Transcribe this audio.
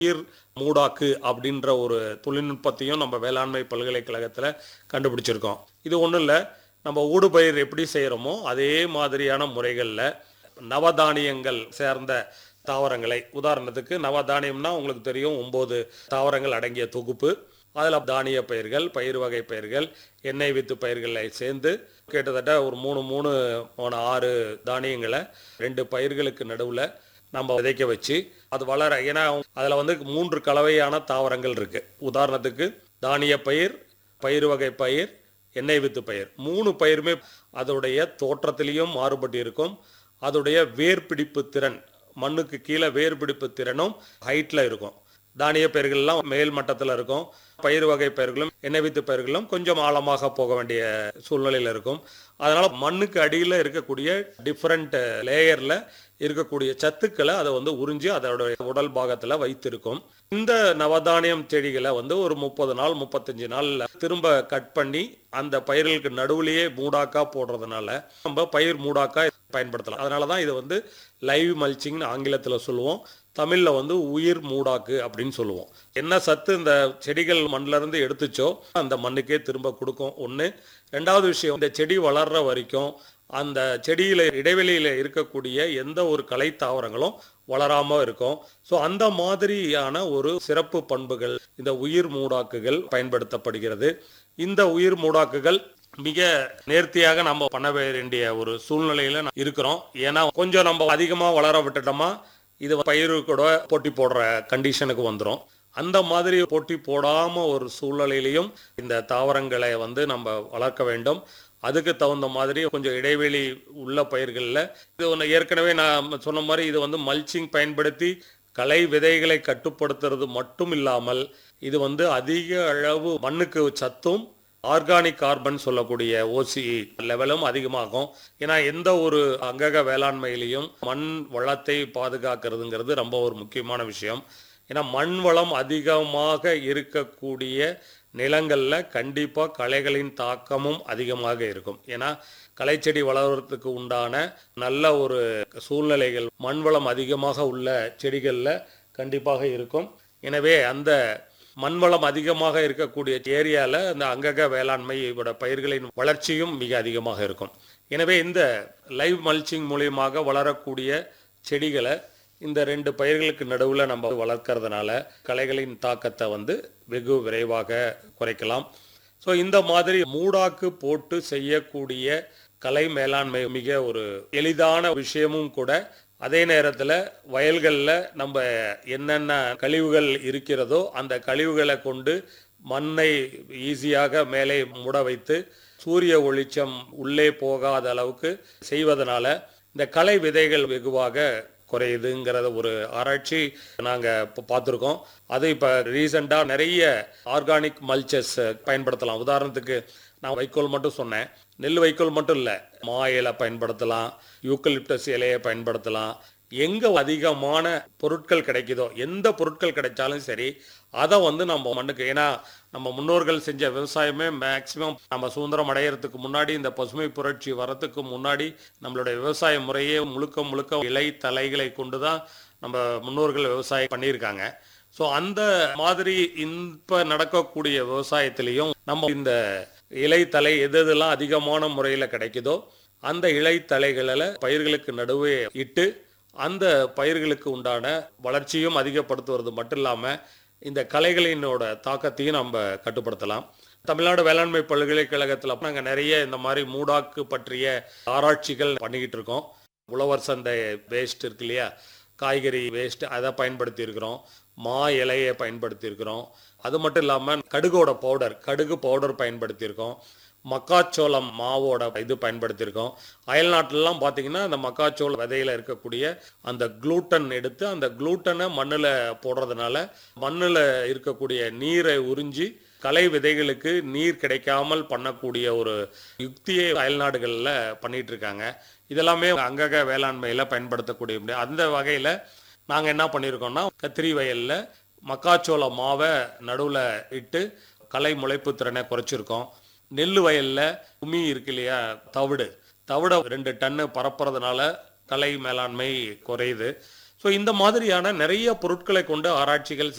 உயிர் மூடாக்கு அப்படின்ற ஒரு தொழில்நுட்பத்தையும் நம்ம வேளாண்மை பல்கலைக்கழகத்தில் கண்டுபிடிச்சிருக்கோம் இது ஒன்றும் இல்லை நம்ம ஊடுபயிர் எப்படி செய்கிறோமோ அதே மாதிரியான முறைகளில் நவதானியங்கள் சேர்ந்த தாவரங்களை உதாரணத்துக்கு நவதானியம்னா உங்களுக்கு தெரியும் ஒம்பது தாவரங்கள் அடங்கிய தொகுப்பு அதில் தானிய பயிர்கள் பயிர் வகை பயிர்கள் எண்ணெய் வித்து பயிர்களை சேர்ந்து கிட்டத்தட்ட ஒரு மூணு மூணு மூணு ஆறு தானியங்களை ரெண்டு பயிர்களுக்கு நடுவில் நம்ம விதைக்க வச்சு அது வளர ஏன்னா அதில் வந்து மூன்று கலவையான தாவரங்கள் இருக்குது உதாரணத்துக்கு தானிய பயிர் பயிர் வகை பயிர் எண்ணெய் வித்து பயிர் மூணு பயிருமே அதோடைய தோற்றத்திலையும் மாறுபட்டு இருக்கும் அதோடைய வேர்பிடிப்பு திறன் மண்ணுக்கு கீழே வேர்பிடிப்பு திறனும் ஹைட்டில் இருக்கும் தானிய பயிர்கள்லாம் மேல் மட்டத்தில் இருக்கும் பயிர் வகை பயிர்களும் எண்ணெய் வித்து பயிர்களும் கொஞ்சம் ஆழமாக போக வேண்டிய சூழ்நிலையில் இருக்கும் அதனால் மண்ணுக்கு அடியில் இருக்கக்கூடிய டிஃப்ரெண்ட் லேயரில் இருக்கக்கூடிய சத்துக்களை அதை வந்து உறிஞ்சி அதோட உடல் பாகத்தில் வைத்திருக்கும் இந்த நவதானியம் செடிகளை வந்து ஒரு முப்பது நாள் முப்பத்தஞ்சு நாள்ல திரும்ப கட் பண்ணி அந்த பயிர்களுக்கு நடுவுலயே மூடாக்கா போடுறதுனால நம்ம பயிர் மூடாக்கா பயன்படுத்தலாம் அதனால தான் இது வந்து லைவ் மல்ச்சிங்னு ஆங்கிலத்தில் சொல்லுவோம் தமிழில் வந்து உயிர் மூடாக்கு அப்படின்னு சொல்லுவோம் என்ன சத்து இந்த செடிகள் மண்ணில் இருந்து எடுத்துச்சோ அந்த மண்ணுக்கே திரும்ப கொடுக்கும் ஒன்று ரெண்டாவது விஷயம் இந்த செடி வளர்ற வரைக்கும் அந்த செடியில் இடைவெளியில் இருக்கக்கூடிய எந்த ஒரு கலை தாவரங்களும் வளராமல் இருக்கும் ஸோ அந்த மாதிரியான ஒரு சிறப்பு பண்புகள் இந்த உயிர் மூடாக்குகள் பயன்படுத்தப்படுகிறது இந்த உயிர் மூடாக்குகள் மிக நேர்த்தியாக நம்ம பண்ண வேண்டிய ஒரு சூழ்நிலையில நம்ம இருக்கிறோம் ஏன்னா கொஞ்சம் நம்ம அதிகமாக வளர விட்டுட்டோமா இது பயிர் கூட போட்டி போடுற கண்டிஷனுக்கு வந்துடும் அந்த மாதிரி போட்டி போடாம ஒரு சூழ்நிலையிலையும் இந்த தாவரங்களை வந்து நம்ம வளர்க்க வேண்டும் அதுக்கு தகுந்த மாதிரி கொஞ்சம் இடைவெளி உள்ள பயிர்களில் இது ஒன்று ஏற்கனவே நான் சொன்ன மாதிரி இது வந்து மல்ச்சிங் பயன்படுத்தி களை விதைகளை கட்டுப்படுத்துறது மட்டும் இல்லாமல் இது வந்து அதிக அளவு மண்ணுக்கு சத்தும் ஆர்கானிக் கார்பன் சொல்லக்கூடிய ஓசி லெவலும் அதிகமாகும் ஏன்னா எந்த ஒரு அங்கக வேளாண்மையிலையும் மண் வளத்தை பாதுகாக்கிறதுங்கிறது ரொம்ப ஒரு முக்கியமான விஷயம் ஏன்னா மண் வளம் அதிகமாக இருக்கக்கூடிய நிலங்களில் கண்டிப்பாக களைகளின் தாக்கமும் அதிகமாக இருக்கும் ஏன்னா களைச்செடி வளர்கிறதுக்கு உண்டான நல்ல ஒரு சூழ்நிலைகள் மண் வளம் அதிகமாக உள்ள செடிகளில் கண்டிப்பாக இருக்கும் எனவே அந்த மண்வளம் அதிகமாக இருக்கக்கூடிய ஏரியாவில் அந்த அங்கக வேளாண்மையோட பயிர்களின் வளர்ச்சியும் மிக அதிகமாக இருக்கும் எனவே இந்த லைவ் மல்ச்சிங் மூலியமாக வளரக்கூடிய செடிகளை இந்த ரெண்டு பயிர்களுக்கு நடுவில் நம்ம வளர்க்கறதுனால களைகளின் தாக்கத்தை வந்து வெகு விரைவாக குறைக்கலாம் ஸோ இந்த மாதிரி மூடாக்கு போட்டு செய்யக்கூடிய கலை மேலாண்மை மிக ஒரு எளிதான விஷயமும் கூட அதே நேரத்தில் வயல்களில் நம்ம என்னென்ன கழிவுகள் இருக்கிறதோ அந்த கழிவுகளை கொண்டு மண்ணை ஈஸியாக மேலே மூட வைத்து சூரிய ஒளிச்சம் உள்ளே போகாத அளவுக்கு செய்வதனால இந்த களை விதைகள் வெகுவாக குறையுதுங்கிறத ஒரு ஆராய்ச்சி நாங்கள் இப்போ பார்த்துருக்கோம் அது இப்போ ரீசெண்டாக நிறைய ஆர்கானிக் மல்ச்சஸ் பயன்படுத்தலாம் உதாரணத்துக்கு நான் வைக்கோல் மட்டும் சொன்னேன் நெல் வைக்கோல் மட்டும் இல்லை மா இலை பயன்படுத்தலாம் யூக்கலிப்டஸ் இலையை பயன்படுத்தலாம் எங்கே அதிகமான பொருட்கள் கிடைக்குதோ எந்த பொருட்கள் கிடைச்சாலும் சரி அதை வந்து நம்ம மண்ணுக்கு ஏன்னா நம்ம முன்னோர்கள் செஞ்ச விவசாயமே மேக்சிமம் நம்ம சுதந்திரம் அடையிறதுக்கு முன்னாடி இந்த பசுமை புரட்சி வரத்துக்கு முன்னாடி நம்மளுடைய விவசாய முறையே முழுக்க முழுக்க இலை தலைகளை கொண்டு தான் நம்ம முன்னோர்கள் விவசாயம் பண்ணியிருக்காங்க ஸோ அந்த மாதிரி இப்போ நடக்கக்கூடிய விவசாயத்திலையும் நம்ம இந்த இலை தலை எது எதெல்லாம் அதிகமான முறையில் கிடைக்குதோ அந்த இலை தலைகளில் பயிர்களுக்கு நடுவே இட்டு அந்த பயிர்களுக்கு உண்டான வளர்ச்சியும் அதிகப்படுத்துவது மட்டும் இல்லாமல் இந்த கலைகளினோட தாக்கத்தையும் நம்ம கட்டுப்படுத்தலாம் தமிழ்நாடு வேளாண்மை பல்கலைக்கழகத்தில் நாங்கள் நிறைய இந்த மாதிரி மூடாக்கு பற்றிய ஆராய்ச்சிகள் பண்ணிக்கிட்டு இருக்கோம் உழவர் சந்தை வேஸ்ட் இருக்கு இல்லையா காய்கறி வேஸ்ட் அதை பயன்படுத்தி இருக்கிறோம் மா இலையை பயன்படுத்தி இருக்கிறோம் அது மட்டும் இல்லாமல் கடுகோட பவுடர் கடுகு பவுடர் பயன்படுத்தியிருக்கோம் மக்காச்சோளம் மாவோட இது பயன்படுத்தியிருக்கோம் அயல்நாட்டிலலாம் பார்த்தீங்கன்னா அந்த மக்காச்சோள விதையில இருக்கக்கூடிய அந்த குளூட்டன் எடுத்து அந்த குளூட்டனை மண்ணில் போடுறதுனால மண்ணில் இருக்கக்கூடிய நீரை உறிஞ்சி கலை விதைகளுக்கு நீர் கிடைக்காமல் பண்ணக்கூடிய ஒரு யுக்தியை அயல்நாடுகளில் பண்ணிட்டு இருக்காங்க இதெல்லாமே அங்கக வேளாண்மையில் பயன்படுத்தக்கூடிய முடியும் அந்த வகையில் நாங்கள் என்ன பண்ணியிருக்கோம்னா கத்திரி வயலில் மக்காச்சோள மாவை நடுவில் இட்டு கலை முளைப்பு திறனை குறைச்சிருக்கோம் நெல் வயலில் உமி இருக்கு இல்லையா தவிடு தவிடை ரெண்டு டன்னு பரப்புறதுனால கலை மேலாண்மை குறையுது ஸோ இந்த மாதிரியான நிறைய பொருட்களை கொண்டு ஆராய்ச்சிகள்